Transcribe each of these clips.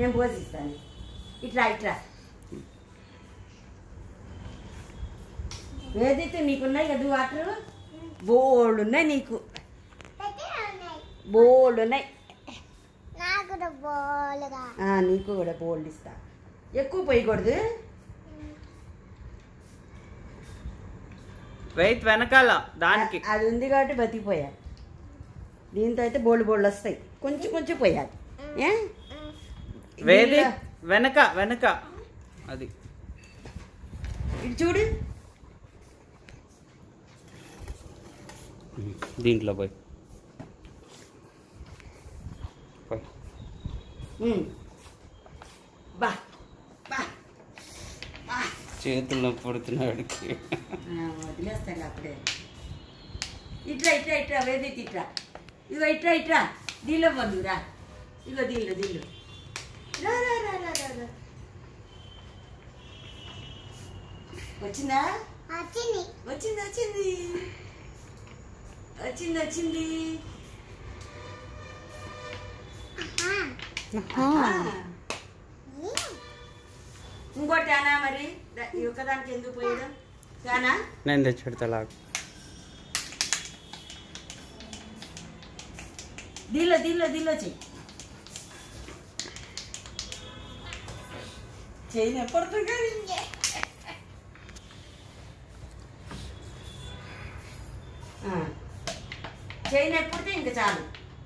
నేను పోసిస్తాను ఇట్లా ఇట్లా ఏదైతే నీకున్నాయి కదా వాటర్ బోల్డ్ ఉన్నాయి నీకు బోల్డ్ ఉన్నాయి నాకు కూడా బోలుగా ఆ, నీకు కూడా బోల్డ్ ఇస్తా ఎక్కువ పోయకూడదు వెయిట్ వెనకాల దానికి ఆ- అది ఉంది కాబట్టి బతికిపోయా దీంతో అయితే బోల్డ్ బోల్డ్ వస్తాయి కొంచెం కొంచెం పోయాలి ఏ వేది దీనిలో- వెనక వెనక అది ఇటు చూడు దీంట్లో పోయి పోయి ఉమ్. బా బా బా చేతుల్లో పుడుతున్నాడికి ఆ, వదిలేస్తాను అప్పుడే ఇట్లా ఇట్లా ఇట్లా వేది ఇట్లా ఇగో ఇట్లా ఇట్లా దీనిలో బంధు రా ఇగో దీనిలో దీనిలో రా రా రా రా రా రా వచ్చిందా వచ్చింది వచ్చింది వచ్చింది వచ్చింది వచ్చింది ఆహా. ఆ. ఇంకోటి అనా మరి దా- ఈ ఒక్కదానికి ఎందుకు పోయడం కానా నేను తెచ్చి పెడతా లాగు దీనిలో దీనిలో దీనిలో చెయ్యి చెయ్యి ఎప్పటితో కానీ చెయ్యి ఎప్పుడితే ఇంకా చాలు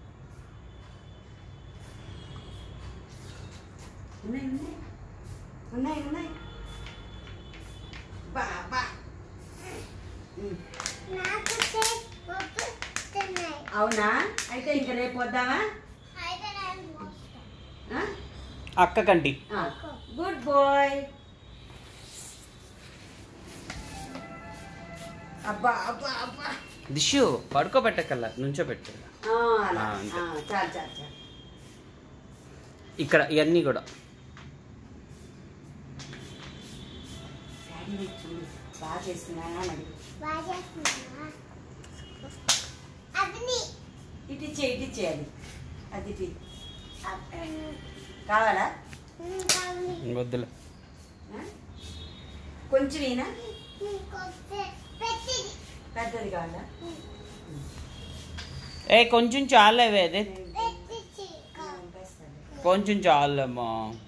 ఉన్నాయి ఉన్నాయి ఉన్నాయి ఉన్నాయి బా బా ఉమ్. నాకు వస్తున్నాయి అవునా అయితే ఇంకా రేపు వద్దామా అయితే నేను వస్తా. ఆ? అక్క కంటి గుడ్ బాయ్ అబ్బా అబ్బా అబ్బా దిషు పడుకోబెట్టకల్లా నుంచో పెట్టు ఆ, అలా. ఆ, అంతే. ఆ, చాలు చాలు చాలు ఇక్కడ ఇవన్నీ కూడా డాడీ నీకు చూడు బాగా చేస్తున్నానా అని అడిగు బాగా చేస్తున్నావా? అది నీ. ఇటు ఇచ్చే ఇటు ఇచ్చేయాలి అది ఇటు ఇ- ఉమ్, కావాలా ఉమ్, కావాలి. వద్దులే ఆ? కొంచెం ఈనా ఉమ్, కొద్ది పెట్టింది. పెద్దది కావాలా ఏ కొంచెం చాలే వేదే పెట్టించి. ఆ, పంపేస్తాను. కొంచెం చాలేమ్మా